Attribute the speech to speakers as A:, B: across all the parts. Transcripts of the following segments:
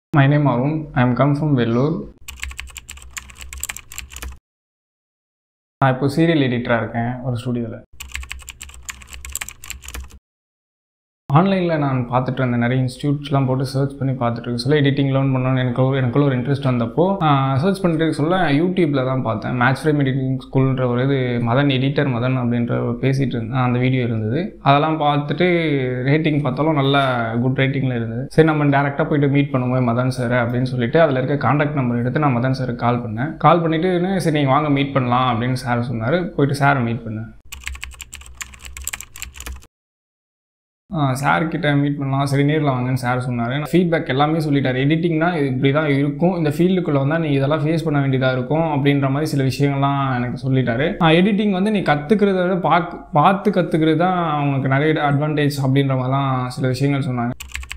A: My name Arun. I am come from Vellore நான் இப்போ serial எடிட்டராக இருக்கேன் ஒரு ஸ்டுடியோவில் ஆன்லைனில் நான் பார்த்துட்டு இருந்தேன் நிறைய இன்ஸ்டியூட்ஸ்லாம் போட்டு சர்ச் பண்ணி பார்த்துட்டு இருக்க சொல்ல எடிட்டிங் லேர்ன் பண்ணணும்னு எனக்கு ஒரு எனக்குள்ள ஒரு இன்ட்ரெஸ்ட் வந்தப்போ சர்ச் பண்ணிட்டு இருக்க சொல்ல யூடியூப்பில் தான் பார்த்தேன் மேட்ச் ஃப்ரேம் எடிட்டிங் ஸ்கூல்ன்ற ஒரு இது மதன் எடிட்டர் மதன் அப்படின்ற ஒரு பேசிகிட்டு இருந்தேன் அந்த வீடியோ இருந்தது அதெல்லாம் பார்த்துட்டு ரேட்டிங் பார்த்தாலும் நல்ல குட் ரேட்டிங்கில் இருந்தது சரி நம்ம டேரெக்டாக போயிட்டு மீட் பண்ணுவோம் மதன் சார் அப்படின்னு சொல்லிட்டு அதில் இருக்க காண்டாக்ட் நம்பர் எடுத்து நான் மதன் சாருக்கு கால் பண்ணேன் கால் பண்ணிவிட்டு சரி நீங்கள் வாங்க மீட் பண்ணலாம் அப்படின்னு சார் சொன்னார் போயிட்டு சாரை மீட் பண்ணேன் சார்கிட்ட மீட் பண்ணலாம் சரி நேரில் வாங்கன்னு சார் சொன்னார் ஃபீட்பேக் எல்லாமே சொல்லிட்டார் எடிட்டிங்னா இது இப்படி தான் இருக்கும் இந்த ஃபீல்டுக்குள்ளே வந்தால் நீ இதெல்லாம் ஃபேஸ் பண்ண வேண்டியதாக இருக்கும் அப்படின்ற மாதிரி சில விஷயங்கள்லாம் எனக்கு சொல்லிட்டாரு எடிட்டிங் வந்து நீ கற்றுக்கிறத விட பாக் பார்த்து கற்றுக்கிறது தான் அவனுக்கு நிறைய அட்வான்டேஜ் அப்படின்ற மாதிரிலாம் சில விஷயங்கள் சொன்னாங்க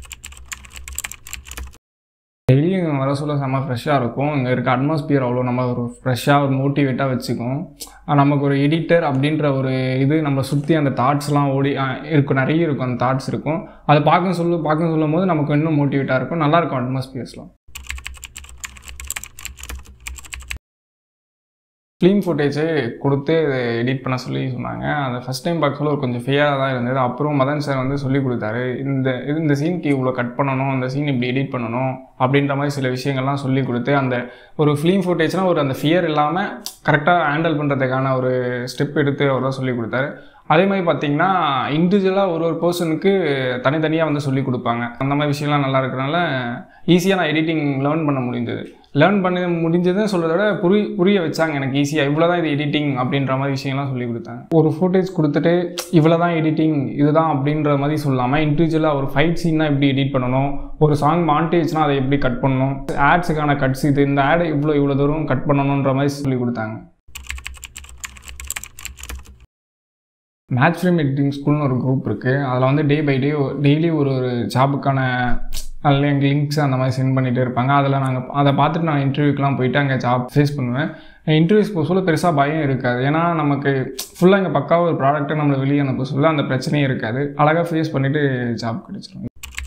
A: டெய்லியும் வர சொல்ல செம்ம ஃப்ரெஷ்ஷாக இருக்கும் இங்கே இருக்க அட்மாஸ்பியர் அவ்வளோ நம்ம ஒரு ஃப்ரெஷ்ஷாக ஒரு மோட்டிவேட்டாக வச்சுக்கும் நமக்கு ஒரு எடிட்டர் அப்படின்ற ஒரு இது நம்ம சுற்றி அந்த தாட்ஸ்லாம் ஓடி இருக்கும் நிறைய இருக்கும் அந்த தாட்ஸ் இருக்கும் அதை பார்க்க சொல்லு பார்க்க சொல்லும் போது நமக்கு இன்னும் மோட்டிவேட்டாக இருக்கும் நல்லாயிருக்கும் அட்மாஸ்பியர்ஸ்லாம் ஃபிலிம் ஃபுட்டேஜே கொடுத்து எடிட் பண்ண சொல்லி சொன்னாங்க அதை ஃபஸ்ட் டைம் பார்க்க சொல்ல கொஞ்சம் ஃபியராக தான் இருந்தது அப்புறம் மதன் சார் வந்து சொல்லி கொடுத்தாரு இந்த இது இந்த சீனுக்கு இவ்வளோ கட் பண்ணணும் அந்த சீன் இப்படி எடிட் பண்ணணும் அப்படின்ற மாதிரி சில விஷயங்கள்லாம் சொல்லி கொடுத்து அந்த ஒரு ஃபிலிம் ஃபுட்டேஜ்னால் ஒரு அந்த ஃபியர் இல்லாமல் கரெக்டாக ஹேண்டில் பண்ணுறதுக்கான ஒரு ஸ்டெப் எடுத்து அவர் தான் சொல்லி கொடுத்தாரு அதே மாதிரி பார்த்தீங்கன்னா இண்டிவிஜுவலாக ஒரு ஒரு பர்சனுக்கு தனித்தனியாக வந்து சொல்லி கொடுப்பாங்க அந்த மாதிரி விஷயம்லாம் நல்லா இருக்கிறனால ஈஸியாக நான் எடிட்டிங் லேர்ன் பண்ண முடிஞ்சது லேர்ன் பண்ண முடிஞ்சதுன்னு சொல்கிறத விட புரி புரிய வச்சாங்க எனக்கு ஈஸியாக இவ்வளோ தான் இது எடிட்டிங் அப்படின்ற மாதிரி விஷயம்லாம் சொல்லி கொடுத்தாங்க ஒரு ஃபோட்டேஜ் கொடுத்துட்டு இவ்வளோ தான் எடிட்டிங் இதுதான் அப்படின்ற மாதிரி சொல்லாமல் இண்டிவிஜுவலாக ஒரு ஃபைட் சீன்னா எப்படி எடிட் பண்ணணும் ஒரு சாங் மாண்டேஜ்னால் அதை எப்படி கட் பண்ணணும் ஆட்ஸுக்கான கட்ஸ் இது இந்த ஆடை இவ்வளோ இவ்வளோ தூரம் கட் பண்ணணுன்ற மாதிரி சொல்லி கொடுத்தாங்க மேட்ச் ஃப்ரேம் எடிட்டிங் ஸ்கூல்னு ஒரு குரூப் இருக்குது அதில் வந்து டே பை டே டெய்லி ஒரு ஒரு ஜாபுக்கான அதில் எங்கள் லிங்க்ஸ் அந்த மாதிரி சென்ட் பண்ணிகிட்டே இருப்பாங்க அதில் நாங்கள் அதை பார்த்துட்டு நான் இன்டர்வியூக்கெலாம் போயிட்டு அங்கே ஜாப் ஃபேஸ் பண்ணுவேன் இன்டர்வியூஸ் போக சொல்ல பெருசாக பயம் இருக்காது ஏன்னா நமக்கு ஃபுல்லாக இங்கே பக்காவாக ஒரு ப்ராடக்ட்டை நம்மளை வெளியே அனுப்ப சொல்ல அந்த பிரச்சனையே இருக்காது அழகாக ஃபேஸ் பண்ணிவிட்டு ஜாப் கிடச்சிரும்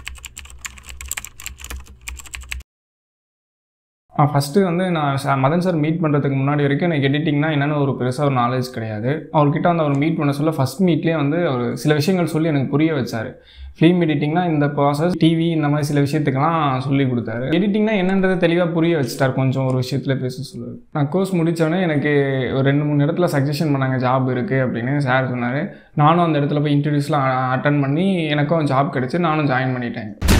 A: ஃபஸ்ட்டு வந்து நான் சா மதன் சார் மீட் பண்ணுறதுக்கு முன்னாடி வரைக்கும் எனக்கு எடிட்டிங்னா என்னென்னு ஒரு பெருசாக ஒரு நாலேஜ் கிடையாது அவர்கிட்ட வந்து அவர் மீட் பண்ண சொல்ல ஃபஸ்ட் மீட்லேயே வந்து அவர் சில விஷயங்கள் சொல்லி எனக்கு புரிய வச்சார் ஃபிலிம் எடிட்டிங்னா இந்த ப்ராசஸ் டிவி இந்த மாதிரி சில விஷயத்துக்கெல்லாம் சொல்லி கொடுத்தாரு எடிட்டிங்னா என்னன்றதை தெளிவாக புரிய வச்சுட்டார் கொஞ்சம் ஒரு விஷயத்தில் பேச சொல்லுவார் நான் கோர்ஸ் முடித்தோடனே எனக்கு ஒரு ரெண்டு மூணு இடத்துல சஜஷன் பண்ணாங்க ஜாப் இருக்குது அப்படின்னு சார் சொன்னார் நானும் அந்த இடத்துல போய் இன்டர்வியூஸ்லாம் அட்டன் பண்ணி எனக்கும் ஜாப் கிடச்சி நானும் ஜாயின் பண்ணிட்டேன்